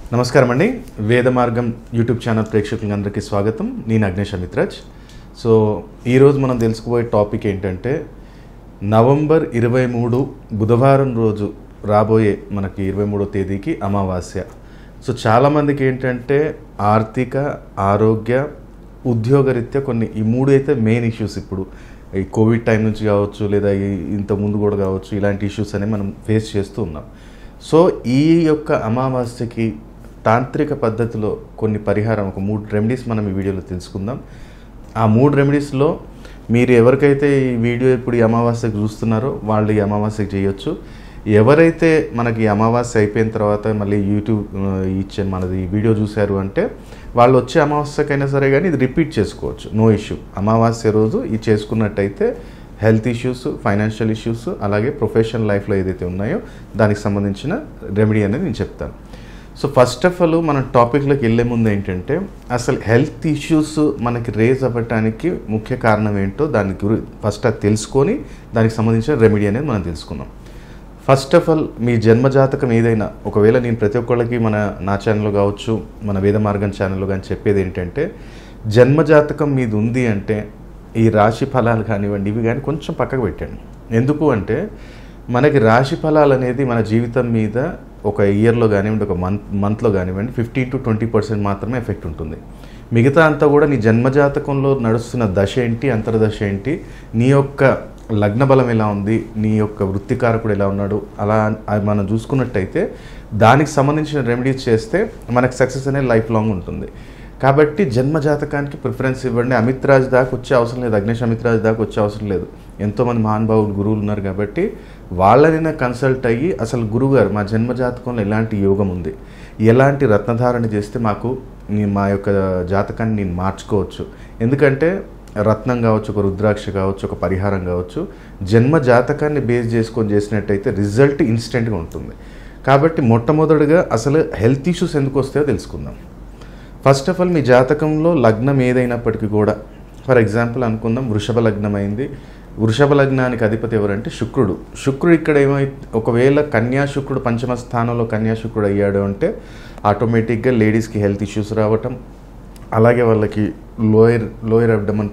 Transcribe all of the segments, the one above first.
నమస్కారం అండి వేద మార్గం యూట్యూబ్ ఛానల్ ప్రేక్షకులందరికీ స్వాగతం నేను అగ్నేష్ అమిత్రాజ్ సో ఈరోజు మనం తెలుసుకోబోయే టాపిక్ ఏంటంటే నవంబర్ ఇరవై మూడు బుధవారం రోజు రాబోయే మనకి ఇరవై మూడో తేదీకి అమావాస్య సో చాలామందికి ఏంటంటే ఆర్థిక ఆరోగ్య ఉద్యోగరీత్యా కొన్ని ఈ మూడు అయితే మెయిన్ ఇష్యూస్ ఇప్పుడు ఈ కోవిడ్ టైం నుంచి కావచ్చు లేదా ఈ ఇంత ముందు కూడా కావచ్చు ఇలాంటి ఇష్యూస్ అనేవి మనం ఫేస్ చేస్తూ ఉన్నాం సో ఈ యొక్క అమావాస్యకి తాంత్రిక పద్ధతిలో కొన్ని పరిహారం ఒక మూడు రెమెడీస్ మనం ఈ వీడియోలో తెలుసుకుందాం ఆ మూడు రెమెడీస్లో మీరు ఎవరికైతే ఈ వీడియో ఇప్పుడు ఈ అమావాస్యకు చూస్తున్నారో వాళ్ళు ఈ అమావాస్యకి చేయొచ్చు ఎవరైతే మనకి ఈ అమావాస్య అయిపోయిన తర్వాత మళ్ళీ యూట్యూబ్ ఆ, ఇచ్చే మనది ఈ వీడియో చూశారు అంటే వాళ్ళు వచ్చే అమావాస్యకైనా సరే కానీ ఇది రిపీట్ చేసుకోవచ్చు నో ఇష్యూ అమావాస్య రోజు ఇది చేసుకున్నట్టయితే హెల్త్ ఇష్యూస్ ఫైనాన్షియల్ ఇష్యూస్ అలాగే ప్రొఫెషనల్ లైఫ్లో ఏదైతే ఉన్నాయో దానికి సంబంధించిన రెమెడీ అనేది నేను చెప్తాను సో ఫస్ట్ ఆఫ్ ఆల్ మనం టాపిక్లోకి వెళ్ళే ముందు ఏంటంటే అసలు హెల్త్ ఇష్యూస్ మనకి రేజ్ అవ్వటానికి ముఖ్య కారణం ఏంటో దాని గురి ఫస్ట్ అది తెలుసుకొని దానికి సంబంధించిన రెమెడీ అనేది మనం తెలుసుకుందాం ఫస్ట్ ఆఫ్ ఆల్ మీ జన్మజాతకం ఏదైనా ఒకవేళ నేను ప్రతి ఒక్కళ్ళకి మన నా ఛానల్లో కావచ్చు మన వేద మార్గం ఛానల్లో కానీ చెప్పేది ఏంటంటే జన్మజాతకం మీద ఉంది అంటే ఈ రాశి ఫలాలు కానివ్వండి ఇవి కానీ కొంచెం పక్కకు పెట్టండి ఎందుకు అంటే మనకి రాశి ఫలాలు అనేది మన జీవితం మీద ఒక ఇయర్లో కానివ్వండి ఒక మంత్ మంత్లో కానివ్వండి ఫిఫ్టీన్ టు ట్వంటీ పర్సెంట్ మాత్రమే ఎఫెక్ట్ ఉంటుంది మిగతా అంతా కూడా నీ జన్మజాతకంలో నడుస్తున్న దశ ఏంటి అంతర్దశ ఏంటి నీ యొక్క లగ్న బలం ఎలా ఉంది నీ యొక్క వృత్తికారకుడు ఎలా ఉన్నాడు అలా అది మనం చూసుకున్నట్టయితే దానికి సంబంధించిన రెమెడీస్ చేస్తే మనకు సక్సెస్ అనేది లైఫ్ లాంగ్ ఉంటుంది కాబట్టి జన్మ జాతకానికి ప్రిఫరెన్స్ ఇవ్వండి అమిత్ రాజ్ దాకా వచ్చే అవసరం లేదు అగ్నేష్ అమిత్ రాజ్ దాకా వచ్చే అవసరం లేదు ఎంతోమంది మహానుభావులు గురువులు ఉన్నారు కాబట్టి వాళ్ళనైనా కన్సల్ట్ అయ్యి అసలు గురువు గారు మా జన్మ జాతకంలో ఎలాంటి యోగం ఉంది ఎలాంటి రత్నధారణ చేస్తే మాకు నీ- మా యొక్క జాతకాన్ని నేను మార్చుకోవచ్చు ఎందుకంటే రత్నం కావచ్చు ఒక రుద్రాక్ష కావచ్చు ఒక పరిహారం కావచ్చు జన్మ జాతకాన్ని బేస్ చేసుకొని చేసినట్టయితే రిజల్ట్ ఇన్స్టెంట్గా ఉంటుంది కాబట్టి మొట్టమొదటిగా అసలు హెల్త్ ఇష్యూస్ ఎందుకు వస్తాయో తెలుసుకుందాం ఫస్ట్ ఆఫ్ ఆల్ మీ జాతకంలో లగ్నం ఏదైనప్పటికీ కూడా ఫర్ ఎగ్జాంపుల్ అనుకుందాం వృషభ లగ్నం అయింది వృషభ లగ్నానికి అధిపతి ఎవరంటే శుక్రుడు శుక్రుడు ఇక్కడ ఏమై ఒకవేళ కన్యా శుక్రుడు పంచమ స్థానంలో కన్యా శుక్రుడు అయ్యాడు అంటే ఆటోమేటిక్గా లేడీస్కి హెల్త్ ఇష్యూస్ రావటం అలాగే వాళ్ళకి lower lower abdomen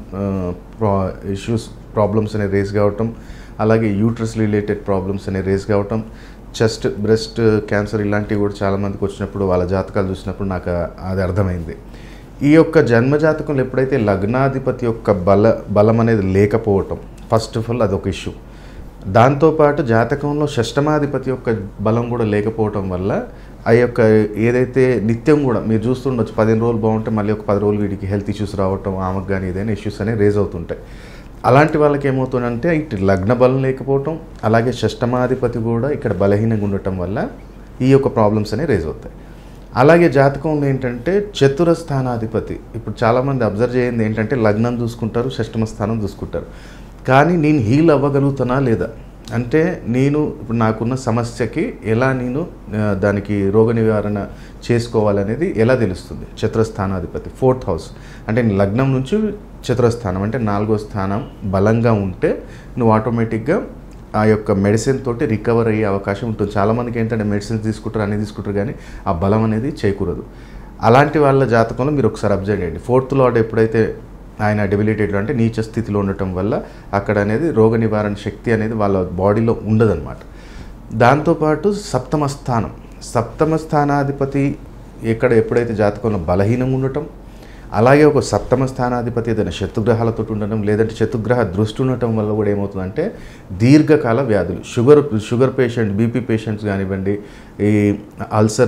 issues problems అనేవి రేస్ కావటం అలాగే యూట్రస్ రిలేటెడ్ ప్రాబ్లమ్స్ అనేవి రేస్ కావటం చెస్ట్ బ్రెస్ట్ క్యాన్సర్ ఇలాంటివి కూడా చాలామందికి వచ్చినప్పుడు వాళ్ళ జాతకాలు చూసినప్పుడు నాకు అది అర్థమైంది ఈ యొక్క జన్మజాతకంలో ఎప్పుడైతే లగ్నాధిపతి యొక్క బల బలం అనేది లేకపోవటం ఫస్ట్ ఆఫ్ ఆల్ అదొక ఇష్యూ దాంతోపాటు జాతకంలో షష్టమాధిపతి యొక్క బలం కూడా లేకపోవటం వల్ల ఆ యొక్క ఏదైతే నిత్యం కూడా మీరు చూస్తుండొచ్చు పదిహేను రోజులు బాగుంటే మళ్ళీ ఒక పది రోజులు వీడికి హెల్త్ ఇష్యూస్ రావటం ఆమెకు కానీ ఏదైనా ఇష్యూస్ అనేవి రేజ్ అవుతుంటాయి అలాంటి వాళ్ళకి ఏమవుతుందంటే ఇటు లగ్న బలం లేకపోవటం అలాగే షష్టమాధిపతి కూడా ఇక్కడ బలహీనంగా ఉండటం వల్ల ఈ యొక్క ప్రాబ్లమ్స్ అనేవి రేజ్ అవుతాయి అలాగే జాతకంలో ఏంటంటే చతుర స్థానాధిపతి ఇప్పుడు చాలామంది అబ్జర్వ్ చేయండి ఏంటంటే లగ్నం చూసుకుంటారు షష్టమ స్థానం చూసుకుంటారు కానీ నేను హీల్ అవ్వగలుగుతానా లేదా అంటే నేను ఇప్పుడు నాకున్న సమస్యకి ఎలా నేను ఆ, దానికి రోగ నివారణ చేసుకోవాలనేది ఎలా తెలుస్తుంది చతురస్థానాధిపతి ఫోర్త్ హౌస్ అంటే నీ లగ్నం నుంచి చతురస్థానం అంటే నాలుగో స్థానం బలంగా ఉంటే నువ్వు ఆటోమేటిక్గా ఆ యొక్క మెడిసిన్ తోటి రికవర్ అయ్యే అవకాశం ఉంటుంది చాలామందికి ఏంటంటే మెడిసిన్స్ తీసుకుంటారు అన్ని తీసుకుంటారు కానీ ఆ బలం అనేది చేకూరదు అలాంటి వాళ్ళ జాతకంలో మీరు ఒకసారి అబ్జర్వ్ చేయండి ఫోర్త్ లార్డ్ ఎప్పుడైతే ఆయన డెబిలిటేటెడ్ అంటే నీచ స్థితిలో ఉండటం వల్ల అక్కడ అనేది రోగ నివారణ శక్తి అనేది వాళ్ళ బాడీలో ఉండదన్నమాట దాంతోపాటు సప్తమ స్థానం సప్తమ స్థానాధిపతి ఎక్కడ ఎప్పుడైతే జాతకంలో బలహీనం ఉండటం అలాగే ఒక సప్తమ స్థానాధిపతి ఏదైనా శత్రుగ్రహాలతో ఉండడం లేదంటే శత్రుగ్రహ దృష్టి ఉండటం వల్ల కూడా ఏమవుతుందంటే దీర్ఘకాల వ్యాధులు sugar sugar patient BP patients కానివ్వండి ఈ అల్సర్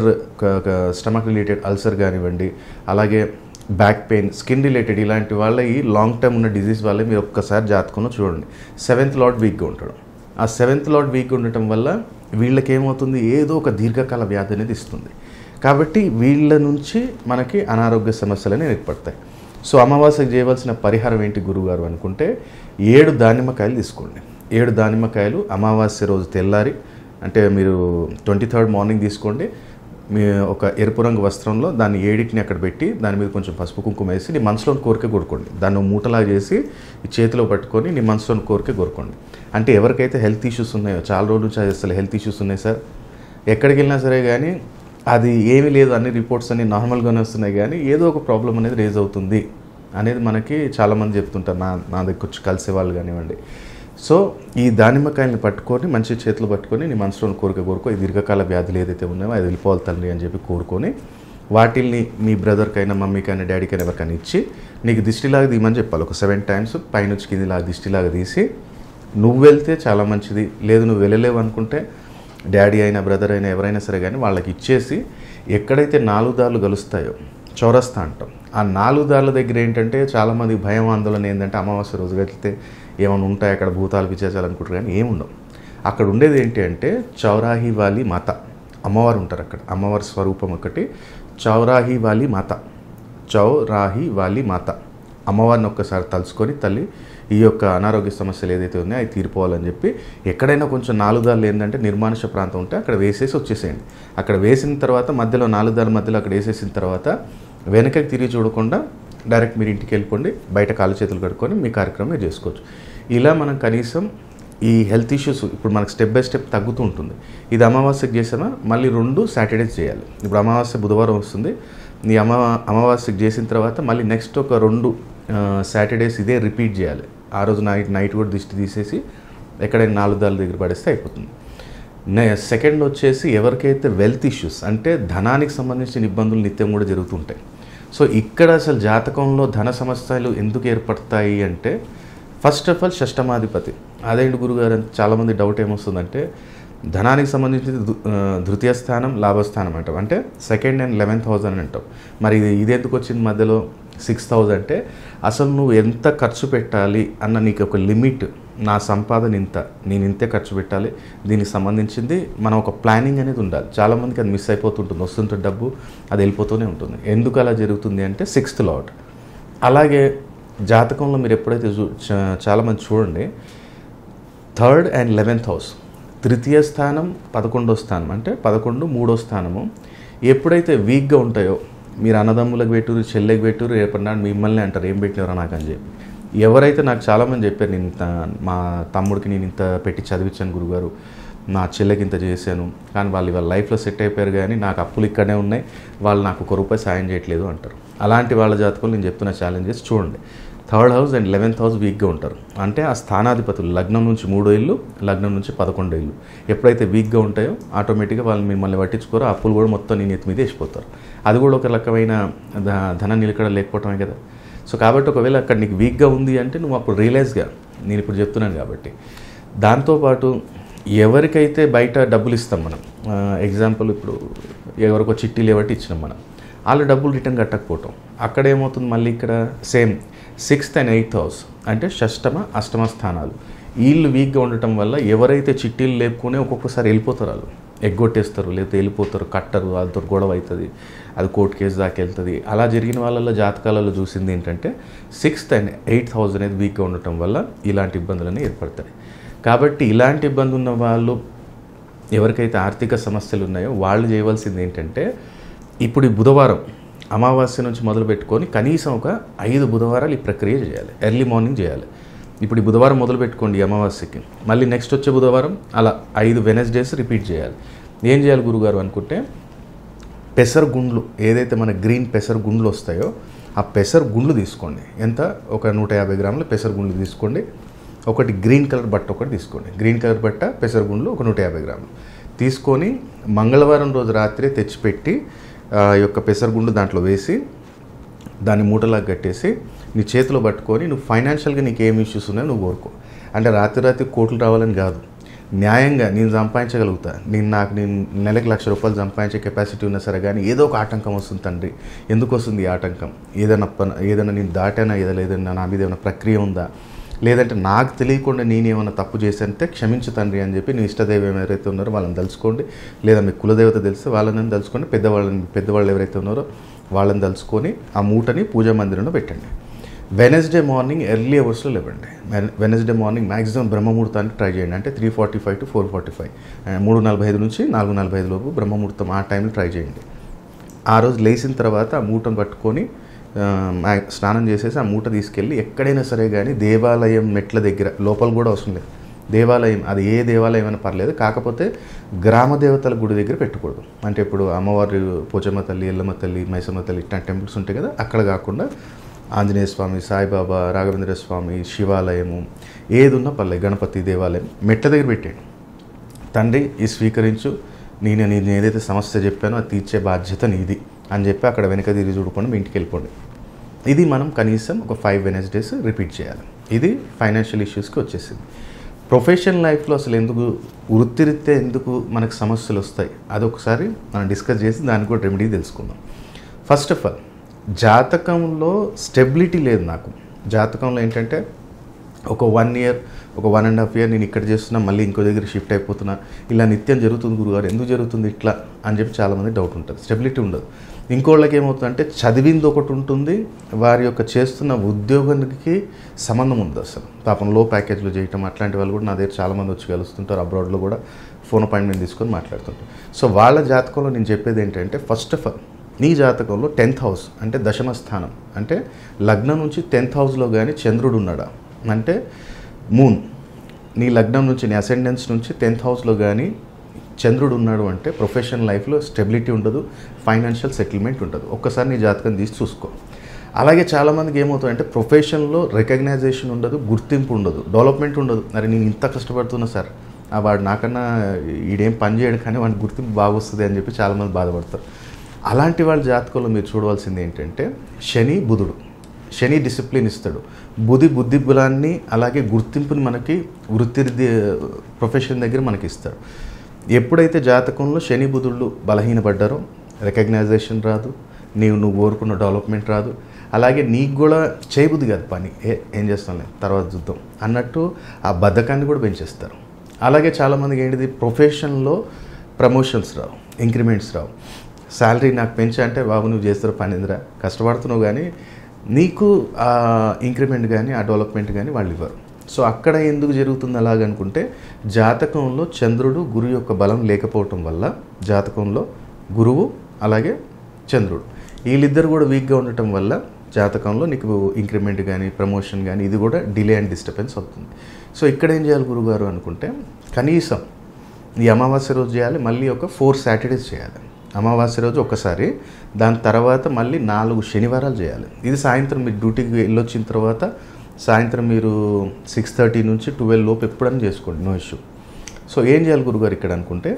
స్టమక్ రిలేటెడ్ అల్సర్ కానివ్వండి అలాగే బ్యాక్ పెయిన్ స్కిన్ రిలేటెడ్ ఇలాంటి వాళ్ళ ఈ లాంగ్ టర్మ్ ఉన్న డిజీజ్ వల్ల మీరు ఒక్కసారి జాతకంలో చూడండి సెవెంత్ లాట్ వీక్గా ఉంటాడు ఆ సెవెంత్ లాట్ వీక్ ఉండటం వల్ల వీళ్ళకి ఏమవుతుంది ఏదో ఒక దీర్ఘకాల వ్యాధి అనేది ఇస్తుంది కాబట్టి వీళ్ళ నుంచి మనకి అనారోగ్య సమస్యలు అనేవి ఏర్పడతాయి సో అమావాస్యకు చేయవలసిన పరిహారం ఏంటి గురువుగారు అనుకుంటే ఏడు దానిమ్మకాయలు తీసుకోండి ఏడు దానిమ్మకాయలు అమావాస్య రోజు తెల్లారి అంటే మీరు ట్వంటీ థర్డ్ మార్నింగ్ తీసుకోండి మీ ఒక ఎరుపు రంగు వస్త్రంలో దాన్ని ఏడిటిని అక్కడ పెట్టి దాని మీద కొంచెం పసుపు కుంకుమ వేసి నీ మనసులోని కోరిక కొడుకోండి దాన్ని మూటలా చేసి ఈ చేతిలో పట్టుకొని నీ మనసులోని కోరిక కోరుకోండి అంటే ఎవరికైతే హెల్త్ ఇష్యూస్ ఉన్నాయో చాలా రోజుల నుంచి అసలు హెల్త్ ఇష్యూస్ ఉన్నాయి సార్ ఎక్కడికి వెళ్ళినా సరే కానీ అది ఏమీ లేదు అన్ని రిపోర్ట్స్ అన్ని నార్మల్గానే వస్తున్నాయి కానీ ఏదో ఒక ప్రాబ్లం అనేది రేజ్ అవుతుంది అనేది మనకి చాలామంది చెప్తుంటారు నా నా దగ్గర వచ్చి కలిసే వాళ్ళు కానివ్వండి సో ఈ దానిమ్మకాయల్ని పట్టుకొని మంచి చేతులు పట్టుకొని నీ మనసులో కోరిక కోరుకో ఈ దీర్ఘకాల వ్యాధులు ఏదైతే ఉన్నాయో అది వెళ్ళిపోవాలి తండ్రి అని చెప్పి కోరుకొని వాటిల్ని మీ బ్రదర్కైనా మమ్మీకైనా డాడీకైనా ఎవరికైనా ఇచ్చి నీకు దిష్టిలాగా తీయమని చెప్పాలి ఒక సెవెన్ టైమ్స్ పైనుంచి కిందిలాగా దిష్టిలాగా తీసి నువ్వు వెళ్తే చాలా మంచిది లేదు నువ్వు వెళ్ళలేవు అనుకుంటే డాడీ అయినా బ్రదర్ అయినా ఎవరైనా సరే కానీ వాళ్ళకి ఇచ్చేసి ఎక్కడైతే నాలుగు దారులు కలుస్తాయో చౌరస్తా అంటాం ఆ నాలుగు దారుల దగ్గర ఏంటంటే చాలామంది భయం ఆందోళన ఏంటంటే అమావాస్య రోజు వెళ్తే ఏమైనా ఉంటాయి అక్కడ భూతాలు పిచ్చేసాలనుకుంటారు కానీ ఏముండవు అక్కడ ఉండేది ఏంటి అంటే చౌరాహి వాలి మాత అమ్మవారు ఉంటారు అక్కడ అమ్మవారి స్వరూపం ఒకటి చౌరాహి వాలి మాత చౌరాహి వాలి మాత అమ్మవారిని ఒక్కసారి తలుచుకొని తల్లి ఈ యొక్క అనారోగ్య సమస్యలు ఏదైతే ఉన్నాయో అవి తీరిపోవాలని చెప్పి ఎక్కడైనా కొంచెం నాలుగు దారులు ఏంటంటే నిర్మానుష ప్రాంతం ఉంటే అక్కడ వేసేసి వచ్చేసేయండి అక్కడ వేసిన తర్వాత మధ్యలో నాలుగు దారుల మధ్యలో అక్కడ వేసేసిన తర్వాత వెనకకి తిరిగి చూడకుండా డైరెక్ట్ మీరు ఇంటికి వెళ్ళిపోండి బయట కాలు చేతులు కడుక్కొని మీ కార్యక్రమం మీరు చేసుకోవచ్చు ఇలా మనం కనీసం ఈ హెల్త్ ఇష్యూస్ ఇప్పుడు మనకు స్టెప్ బై స్టెప్ తగ్గుతూ ఉంటుంది ఇది అమావాస్యకి చేసామా మళ్ళీ రెండు సాటర్డేస్ చేయాలి ఇప్పుడు అమావాస్య బుధవారం వస్తుంది ఈ అమా అమావాస్యకి చేసిన తర్వాత మళ్ళీ నెక్స్ట్ ఒక రెండు సాటర్డేస్ ఇదే రిపీట్ చేయాలి ఆ రోజు నైట్ నైట్ కూడా దిష్టి తీసేసి ఎక్కడైనా నాలుగు దారుల దగ్గర పడేస్తే అయిపోతుంది నే సెకండ్ వచ్చేసి ఎవరికైతే వెల్త్ ఇష్యూస్ అంటే ధనానికి సంబంధించిన ఇబ్బందులు నిత్యం కూడా జరుగుతుంటాయి సో ఇక్కడ అసలు జాతకంలో ధన సమస్యలు ఎందుకు ఏర్పడతాయి అంటే ఫస్ట్ ఆఫ్ ఆల్ షష్టమాధిపతి అదేంటి గురుగారు అని చాలామంది డౌట్ ఏమొస్తుందంటే ధనానికి సంబంధించి ధృ- ఆ, తృతీయ స్థానం లాభస్థానం అంటాం అంటే సెకండ్ అండ్ లెవెన్త్ హౌస్ అని అంటాం మరి ఇది ఇది ఎందుకు వచ్చింది మధ్యలో సిక్స్ థౌజండ్ అంటే అసలు నువ్వు ఎంత ఖర్చు పెట్టాలి అన్న నీకు ఒక లిమిట్ నా సంపాదన ఇంత నేను ఇంతే ఖర్చు పెట్టాలి దీనికి సంబంధించింది మనం ఒక ప్లానింగ్ అనేది ఉండాలి చాలామందికి అది మిస్ అయిపోతుంటుంది వస్తుంటే డబ్బు అది వెళ్ళిపోతూనే ఉంటుంది ఎందుకు అలా జరుగుతుంది అంటే సిక్స్త్ లాట్ అలాగే జాతకంలో మీరు ఎప్పుడైతే చూ చా- చాలామంది చూడండి థర్డ్ అండ్ లెవెన్త్ హౌస్ తృతీయ స్థానం పదకొండో స్థానం అంటే పదకొండు మూడో స్థానము ఎప్పుడైతే వీక్గా ఉంటాయో మీరు అన్నదమ్ములకు పెట్టురు చెల్లెకి పెట్టురు రేపటి నాడు మిమ్మల్ని అంటారు ఏం పెట్టినారా నాకు అని చెప్పి ఎవరైతే నాకు చాలామంది చెప్పారు నేను ఇంత మా తమ్ముడికి నేను ఇంత పెట్టి చదివించాను గురుగారు నా చెల్లెకి ఇంత చేశాను కానీ వాళ్ళు ఇవాళ లైఫ్లో సెట్ అయిపోయారు కానీ నాకు అప్పులు ఇక్కడనే ఉన్నాయి వాళ్ళు నాకు ఒక రూపాయి సాయం చేయట్లేదు అంటారు అలాంటి వాళ్ళ జాతకులు నేను చెప్తున్న ఛాలెంజెస్ చూడండి third house and eleventh house వీక్గా ఉంటారు అంటే ఆ స్థానాధిపతులు లగ్నం నుంచి మూడో ఇల్లు లగ్నం నుంచి పదకొండో ఇల్లు ఎప్పుడైతే వీక్గా ఉంటాయో ఆటోమేటిక్గా వాళ్ళు మిమ్మల్ని పట్టించుకోరు ఆ అప్పులు కూడా మొత్తం నీ నెత్తి మీద వేసిపోతారు అది కూడా ఒక రకమైన ధ- ధన నిలకడ లేకపోవటమే కదా సో కాబట్టి ఒకవేళ అక్కడ నీకు వీక్గా ఉంది అంటే నువ్వు అప్పుడు రియలైజ్గా నేను ఇప్పుడు చెప్తున్నాను కాబట్టి దాంతోపాటు ఎవరికైతే బయట డబ్బులు ఇస్తాం మనం ఎగ్జాంపుల్ ఇప్పుడు ఎవరికో చిట్టీలు ఎవరికి ఇచ్చినాం మనం వాళ్ళు డబ్బులు రిటర్న్ కట్టకపోవటం అక్కడ ఏమవుతుంది మళ్ళీ ఇక్కడ same sixth and eighth house అంటే షష్టమ అష్టమ స్థానాలు వీళ్ళు వీక్గా ఉండటం వల్ల ఎవరైతే చిట్టీలు లేపుకునే ఒక్కొక్కసారి వెళ్ళిపోతారు వాళ్ళు ఎగ్గొట్టేస్తారు లేకపోతే వెళ్ళిపోతారు కట్టరు వాళ్ళతో గొడవ అవుతుంది అది కోర్టు కేసు దాకా వెళ్తుంది అలా జరిగిన వాళ్ళల్లో జాతకాలలో చూసింది ఏంటంటే సిక్స్త్ అండ్ ఎయిత్ హౌస్ అనేది వీక్గా ఉండటం వల్ల ఇలాంటి ఇబ్బందులన్నీ ఏర్పడతాయి కాబట్టి ఇలాంటి ఇబ్బంది ఉన్న వాళ్ళు ఎవరికైతే ఆర్థిక సమస్యలు ఉన్నాయో వాళ్ళు చేయవలసింది ఏంటంటే ఇప్పుడు ఈ బుధవారం అమావాస్య నుంచి మొదలు పెట్టుకొని కనీసం ఒక ఐదు బుధవారాలు ఈ ప్రక్రియ చేయాలి ఎర్లీ మార్నింగ్ చేయాలి ఇప్పుడు ఈ బుధవారం మొదలు పెట్టుకోండి ఈ అమావాస్యకి మళ్ళీ నెక్స్ట్ వచ్చే బుధవారం అలా ఐదు వెనస్డేస్ రిపీట్ చేయాలి ఏం చేయాలి గురుగారు అనుకుంటే పెసర గుండ్లు ఏదైతే మన గ్రీన్ పెసర గుండ్లు వస్తాయో ఆ పెసర గుండ్లు తీసుకోండి ఎంత ఒక నూట యాభై గ్రాముల పెసర గుండ్లు తీసుకోండి ఒకటి గ్రీన్ కలర్ బట్ట ఒకటి తీసుకోండి గ్రీన్ కలర్ బట్ట పెసర గుండ్లు ఒక నూట యాభై గ్రాములు తీసుకొని మంగళవారం రోజు రాత్రి తెచ్చిపెట్టి ఆ యొక్క పెసరగుండు దాంట్లో వేసి దాన్ని మూటలాగా కట్టేసి నీ చేతిలో పట్టుకొని నువ్వు ఫైనాన్షియల్గా నీకు ఏం ఇష్యూస్ ఉన్నాయో నువ్వు కోరుకో అంటే రాత్రి రాత్రి కోట్లు రావాలని కాదు న్యాయంగా నేను సంపాదించగలుగుతా నేను నాకు నేను నెలకి లక్ష రూపాయలు సంపాదించే కెపాసిటీ ఉన్నా సరే కానీ ఏదో ఒక ఆటంకం వస్తుంది తండ్రి ఎందుకు వస్తుంది ఈ ఆటంకం ఏదైనా పన ఏదైనా నేను దాటానా ఏదైనా ఏదైనా నా మీద ఏమైనా ప్రక్రియ ఉందా లేదంటే నాకు తెలియకుండా నేను ఏమైనా తప్పు చేశానంటే క్షమించు తండ్రి అని చెప్పి నీ ఇష్టదైవం ఎవరైతే ఉన్నారో వాళ్ళని తలుచుకోండి లేదా మీ కులదేవత తెలిస్తే వాళ్ళని తలుచుకోండి పెద్దవాళ్ళని పెద్దవాళ్ళు ఎవరైతే ఉన్నారో వాళ్ళని తలుచుకొని ఆ మూటని పూజా మందిరంలో పెట్టండి వెనస్డే మార్నింగ్ ఎర్లీ అవర్స్లో లేవండి వెనస్డే మార్నింగ్ మ్యాక్సిమం బ్రహ్మముహూర్తానికి ట్రై చేయండి అంటే three forty five to four forty five మూడు నలభై ఐదు నుంచి నాలుగు నలభై ఐదు లోపు బ్రహ్మముహూర్తం ఆ టైంలో ట్రై చేయండి ఆ రోజు లేచిన తర్వాత ఆ మూటను పట్టుకొని ఆ, మా- స్నానం చేసేసి ఆ మూట తీసుకెళ్ళి ఎక్కడైనా సరే కానీ దేవాలయం మెట్ల దగ్గర లోపల కూడా అవసరం లేదు దేవాలయం అది ఏ దేవాలయం అయినా పర్లేదు కాకపోతే గ్రామ దేవతల గుడి దగ్గర పెట్టకూడదు అంటే ఇప్పుడు అమ్మవారి పోచమ్మ తల్లి ఎల్లమ్మ తల్లి మైసమ్మ తల్లి ఇట్లాంటి టెంపుల్స్ ఉంటాయి కదా అక్కడ కాకుండా ఆంజనేయ స్వామి సాయిబాబా రాఘవేంద్ర స్వామి శివాలయము ఏది ఉన్నా పర్లేదు గణపతి దేవాలయం మెట్ల దగ్గర పెట్టాడు తండ్రి ఈ స్వీకరించు నేను నేను ఏదైతే సమస్య చెప్పానో అది తీర్చే బాధ్యత నీది అని చెప్పి అక్కడ వెనక తిరిగి చూడకుండా మీ ఇంటికి వెళ్ళిపోండి ఇది మనం కనీసం ఒక ఫైవ్ వెనస్డేస్ రిపీట్ చేయాలి ఇది ఫైనాన్షియల్ ఇష్యూస్కి వచ్చేసింది ప్రొఫెషనల్ లైఫ్లో అసలు ఎందుకు వృత్తిరీత్యా ఎందుకు మనకు సమస్యలు వస్తాయి అదొకసారి మనం డిస్కస్ చేసి దానికి కూడా రెమెడీ తెలుసుకుందాం ఫస్ట్ ఆఫ్ ఆల్ జాతకంలో స్టెబిలిటీ లేదు నాకు జాతకంలో ఏంటంటే ఒక వన్ ఇయర్ ఒక వన్ అండ్ హాఫ్ ఇయర్ నేను ఇక్కడ చేస్తున్నా మళ్ళీ ఇంకో దగ్గర షిఫ్ట్ అయిపోతున్నా ఇలా నిత్యం జరుగుతుంది గురుగారు ఎందుకు జరుగుతుంది ఇట్లా అని చెప్పి చాలామంది డౌట్ ఉంటుంది స్టెబిలిటీ ఉండదు ఇంకోళ్ళకి ఏమవుతుందంటే చదివింది ఒకటి ఉంటుంది వారి యొక్క చేస్తున్న ఉద్యోగానికి సంబంధం ఉంది అసలు పాపం లో ప్యాకేజ్లో చేయటం అట్లాంటి వాళ్ళు కూడా నా దగ్గర చాలామంది వచ్చి కలుస్తుంటారు అబ్రాడ్లో కూడా ఫోన్ అపాయింట్మెంట్ తీసుకొని మాట్లాడుతుంటారు సో వాళ్ళ జాతకంలో నేను చెప్పేది ఏంటంటే ఫస్ట్ ఆఫ్ ఆల్ నీ జాతకంలో టెన్త్ హౌస్ అంటే దశమ స్థానం అంటే లగ్నం నుంచి టెన్త్ హౌస్లో కానీ చంద్రుడు ఉన్నాడా అంటే మూన్ నీ లగ్నం నుంచి నీ అసెండెన్స్ నుంచి టెన్త్ హౌస్లో కానీ చంద్రుడు ఉన్నాడు అంటే ప్రొఫెషనల్ లైఫ్లో స్టెబిలిటీ ఉండదు ఫైనాన్షియల్ సెటిల్మెంట్ ఉండదు ఒక్కసారి నీ జాతకం తీసి చూసుకో అలాగే చాలామందికి ఏమవుతుందంటే ప్రొఫెషన్లో రికగ్నైజేషన్ ఉండదు గుర్తింపు ఉండదు డెవలప్మెంట్ ఉండదు మరి నేను ఇంత కష్టపడుతున్నా సార్ ఆ వాడు నాకన్నా ఈడేం పని చేయడు కానీ వాడికి గుర్తింపు బాగా వస్తుంది అని చెప్పి చాలామంది బాధపడతారు అలాంటి వాళ్ళ జాతకంలో మీరు చూడవలసింది ఏంటంటే శని బుధుడు శని డిసిప్లిన్ ఇస్తాడు బుధి బుద్ధి బలాన్ని అలాగే గుర్తింపుని మనకి వృత్తి ప్రొఫెషన్ దగ్గర మనకి ఇస్తాడు ఎప్పుడైతే జాతకంలో శని బుధుళ్ళు బలహీనపడ్డారో రికగ్నైజేషన్ రాదు నీవు నువ్వు కోరుకున్న డెవలప్మెంట్ రాదు అలాగే నీకు కూడా చేయబుద్ది కాదు పని ఏ ఏం చేస్తాంలే తర్వాత చూద్దాం అన్నట్టు ఆ బద్ధకాన్ని కూడా పెంచేస్తారు అలాగే చాలామందికి ఏంటిది ప్రొఫెషన్లో ప్రమోషన్స్ రావు ఇంక్రిమెంట్స్ రావు శాలరీ నాకు పెంచా అంటే బాబు నువ్వు చేస్తున్న పని ఇందిరా కష్టపడుతున్నావు కానీ నీకు ఆ ఇంక్రిమెంట్ కానీ ఆ డెవలప్మెంట్ కానీ వాళ్ళు ఇవ్వరు సో అక్కడ ఎందుకు జరుగుతుంది అలాగనుకుంటే జాతకంలో చంద్రుడు గురువు యొక్క బలం లేకపోవటం వల్ల జాతకంలో గురువు అలాగే చంద్రుడు వీళ్ళిద్దరు కూడా వీక్గా ఉండటం వల్ల జాతకంలో నీకు ఇంక్రిమెంట్ కానీ ప్రమోషన్ కానీ ఇది కూడా డిలే అండ్ డిస్టర్బెన్స్ అవుతుంది సో ఇక్కడ ఏం చేయాలి గురుగారు అనుకుంటే కనీసం ఈ అమావాస్య రోజు చేయాలి మళ్ళీ ఒక ఫోర్ సాటర్డేస్ చేయాలి అమావాస్య రోజు ఒకసారి దాని తర్వాత మళ్ళీ నాలుగు శనివారాలు చేయాలి ఇది సాయంత్రం మీరు డ్యూటీకి వెళ్ళొచ్చిన తర్వాత సాయంత్రం మీరు సిక్స్ థర్టీ నుంచి ట్వెల్వ్ లోపు ఎప్పుడైనా చేసుకోండి నో ఇష్యూ సో ఏం చేయాలి గురుగారు ఇక్కడ అనుకుంటే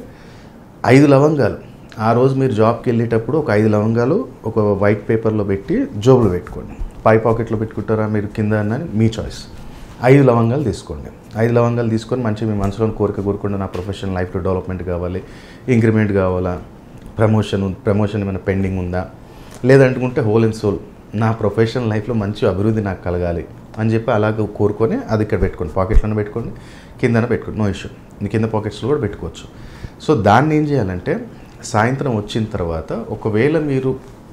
ఐదు లవంగాలు ఆ రోజు మీరు జాబ్కి వెళ్ళేటప్పుడు ఒక ఐదు లవంగాలు ఒక వైట్ పేపర్లో పెట్టి జోబులో పెట్టుకోండి పై పాకెట్లో పెట్టుకుంటారా మీరు కింద అన్నది మీ చాయిస్ ఐదు లవంగాలు తీసుకోండి ఐదు లవంగాలు తీసుకొని మంచిగా మీ మనసులో కోరిక కోరుకుంటే నా ప్రొఫెషనల్ లైఫ్లో డెవలప్మెంట్ కావాలి ఇంక్రిమెంట్ కావాలా ప్రమోషన్ ప్రమోషన్ ఏమైనా పెండింగ్ ఉందా లేదంటుకుంటే హోల్ అండ్ సోల్ నా ప్రొఫెషనల్ లైఫ్లో మంచి అభివృద్ధి నాకు కలగాలి అని చెప్పి అలాగ కోరుకొని అది ఇక్కడ పెట్టుకోండి పాకెట్లోనే పెట్టుకోండి కిందన పెట్టుకోండి నో ఇష్యూ కింద పాకెట్స్లో కూడా పెట్టుకోవచ్చు సో దాన్ని ఏం చేయాలంటే సాయంత్రం వచ్చిన తర్వాత ఒకవేళ మీరు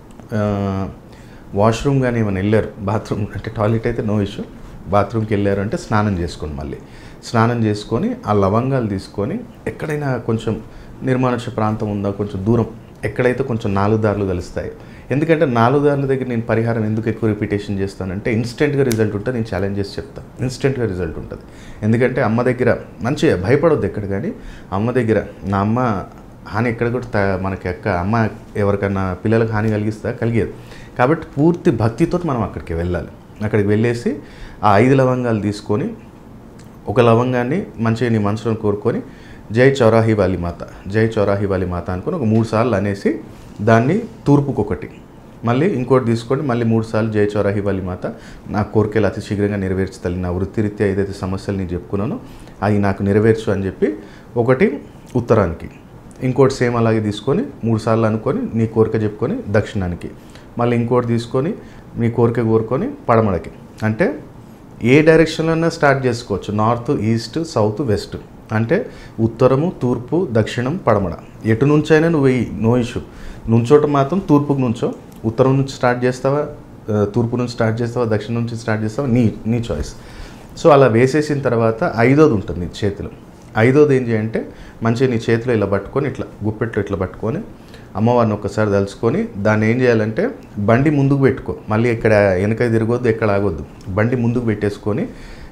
వాష్రూమ్ కానీ ఏమైనా వెళ్ళారు బాత్రూమ్ అంటే టాయిలెట్ అయితే నో ఇష్యూ బాత్రూమ్కి వెళ్ళారు అంటే స్నానం చేసుకోండి మళ్ళీ స్నానం చేసుకొని ఆ లవంగాలు తీసుకొని ఎక్కడైనా కొంచెం నిర్మానుష ప్రాంతం ఉందా కొంచెం దూరం ఎక్కడైతే కొంచెం నాలుగు దారులు కలుస్తాయి ఎందుకంటే నాలుగు దారుల దగ్గర నేను పరిహారం ఎందుకు ఎక్కువ రిపీటేషన్ చేస్తానంటే ఇన్స్టెంట్గా రిజల్ట్ ఉంటుంది నేను ఛాలెంజ్ చేసి చెప్తాను ఇన్స్టెంట్గా రిజల్ట్ ఉంటుంది ఎందుకంటే అమ్మ దగ్గర మంచిగా భయపడొద్దు ఎక్కడ కానీ అమ్మ దగ్గర నా అమ్మ హాని ఎక్కడ కూడా త- మనకి ఎక్క అమ్మ ఎవరికన్నా పిల్లలకు హాని కలిగిస్తా కలిగేది కాబట్టి పూర్తి భక్తితో మనం అక్కడికి వెళ్ళాలి అక్కడికి వెళ్ళేసి ఆ ఐదు లవంగాలు తీసుకొని ఒక లవంగాన్ని మంచిగా నీ మనసులో కోరుకొని జై చౌరాహి వాలి మాత జై చౌరాహి వాలి మాత అనుకొని ఒక మూడు సార్లు అనేసి దాన్ని తూర్పుకు ఒకటి మళ్ళీ ఇంకోటి తీసుకొని మళ్ళీ మూడు సార్లు జై చౌరాహి వాలి మాత నా కోరికలు అతి శీఘ్రంగా నెరవేర్చు తల్లి నా వృత్తిరీత్యా ఏదైతే సమస్యలు నేను చెప్పుకున్నానో అవి నాకు నెరవేర్చు అని చెప్పి ఒకటి ఉత్తరానికి ఇంకోటి సేమ్ అలాగే తీసుకొని మూడు సార్లు అనుకొని నీ కోరిక చెప్పుకొని దక్షిణానికి మళ్ళీ ఇంకోటి తీసుకొని మీ కోరిక కోరుకొని పడమడకి అంటే ఏ డైరెక్షన్లోనే స్టార్ట్ చేసుకోవచ్చు నార్త్ ఈస్ట్ సౌత్ వెస్ట్ అంటే ఉత్తరము తూర్పు దక్షిణం పడమడ ఎటు నుంచైనా నువ్వు వెయ్యి నో ఇష్యూ నుంచోట మాత్రం తూర్పుకు నుంచో ఉత్తరం నుంచి స్టార్ట్ చేస్తావా ఆ, తూర్పు నుంచి స్టార్ట్ చేస్తావా దక్షిణం నుంచి స్టార్ట్ చేస్తావా నీ నీ చాయిస్ సో అలా వేసేసిన తర్వాత ఐదోది ఉంటుంది నీ చేతిలో ఐదోది ఏం చేయంటే మంచిగా నీ చేతిలో ఇలా పట్టుకొని ఇట్లా గుప్పెట్లో ఇట్లా పట్టుకొని అమ్మవారిని ఒక్కసారి తలుచుకొని దాన్ని ఏం చేయాలంటే బండి ముందుకు పెట్టుకో మళ్ళీ ఇక్కడ వెనక తిరగొద్దు ఎక్కడ ఆగొద్దు బండి ముందుకు పెట్టేసుకొని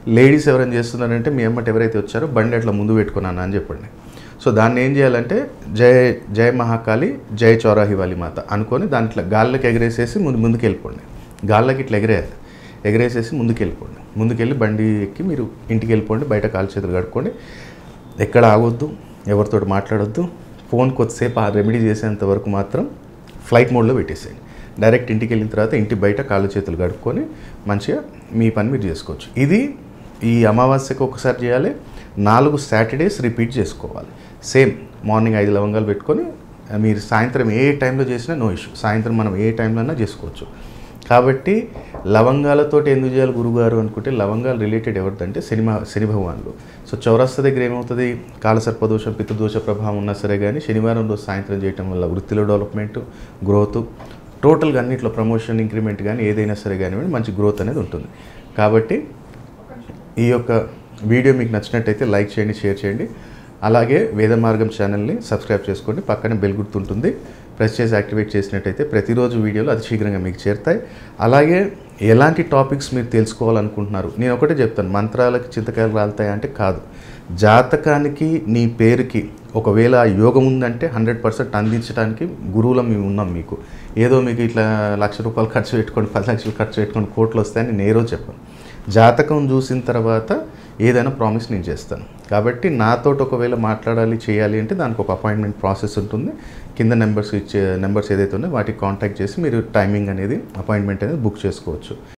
లేడీస్ ఎవరైనా చేస్తున్నారంటే మీ అమ్మటి ఎవరైతే వచ్చారో బండి అట్లా ముందు పెట్టుకున్నాను అని చెప్పండి సో దాన్ని ఏం చేయాలంటే జయ జయ మహాకాళి జయ చౌరాహి వాలి మాత అనుకొని దాంట్లో గాల్లోకి ఎగరేసేసి ముందు ముందుకు వెళ్ళిపోండి గాల్లోకి ఇట్లా ఎగరేయాలి ఎగరేసేసి ముందుకు వెళ్ళిపోండి ముందుకెళ్ళి బండి ఎక్కి మీరు ఇంటికి వెళ్ళిపోండి బయట కాలు చేతులు కడుక్కోండి ఎక్కడ ఆగొద్దు ఎవరితో మాట్లాడొద్దు ఫోన్ కొద్దిసేపు ఆ రెమెడీ చేసేంత వరకు మాత్రం ఫ్లైట్ మోడ్లో పెట్టేసేయండి డైరెక్ట్ ఇంటికి వెళ్ళిన తర్వాత ఇంటి బయట కాళ్ళు చేతులు కడుక్కొని మంచిగా మీ పని మీరు చేసుకోవచ్చు ఇది ఈ అమావాస్యకు ఒకసారి చేయాలి నాలుగు సాటర్డేస్ రిపీట్ చేసుకోవాలి సేమ్ మార్నింగ్ ఐదు లవంగాలు పెట్టుకొని మీరు సాయంత్రం ఏ టైంలో చేసినా నో ఇష్యూ సాయంత్రం మనం ఏ టైంలో అయినా చేసుకోవచ్చు కాబట్టి లవంగాలతో ఎందుకు చేయాలి గురుగారు అనుకుంటే లవంగాలు రిలేటెడ్ ఎవరిదంటే సినిమా శని భగవాన్లు సో చౌరస్తా దగ్గర ఏమవుతుంది కాలసర్పదోషం పితృదోష ప్రభావం ఉన్నా సరే కానీ శనివారం రోజు సాయంత్రం చేయటం వల్ల వృత్తిలో డెవలప్మెంట్ గ్రోత్ టోటల్గా అన్నింటిలో ప్రమోషన్ ఇంక్రిమెంట్ కానీ ఏదైనా సరే కానివ్వండి మంచి గ్రోత్ అనేది ఉంటుంది కాబట్టి ఈ యొక్క వీడియో మీకు నచ్చినట్టయితే లైక్ చేయండి షేర్ చేయండి అలాగే వేద మార్గం ఛానల్ని సబ్స్క్రైబ్ చేసుకోండి పక్కనే బెల్ గుర్తుంటుంది ప్రెస్ చేసి యాక్టివేట్ చేసినట్టయితే ప్రతిరోజు వీడియోలు అతి శీఘ్రంగా మీకు చేరుతాయి అలాగే ఎలాంటి టాపిక్స్ మీరు తెలుసుకోవాలనుకుంటున్నారు నేను ఒకటే చెప్తాను మంత్రాలకి చింతకాయలు రాలుతాయి అంటే కాదు జాతకానికి నీ పేరుకి ఒకవేళ ఆ యోగం ఉందంటే హండ్రెడ్ పర్సెంట్ అందించడానికి గురువులం మేము ఉన్నాం మీకు ఏదో మీకు ఇట్లా లక్ష రూపాయలు ఖర్చు పెట్టుకొని పది లక్షలు ఖర్చు పెట్టుకొని కోట్లు వస్తాయని నేను ఏ రోజు చెప్పాను జాతకం చూసిన తర్వాత ఏదైనా ప్రామిస్ నేను చేస్తాను కాబట్టి నాతో ఒకవేళ మాట్లాడాలి చేయాలి అంటే దానికి ఒక అపాయింట్మెంట్ ప్రాసెస్ ఉంటుంది కింద నెంబర్స్ ఇచ్చే నెంబర్స్ ఏదైతే ఉన్నాయో వాటికి కాంటాక్ట్ చేసి మీరు టైమింగ్ అనేది అపాయింట్మెంట్ అనేది బుక్ చేసుకోవచ్చు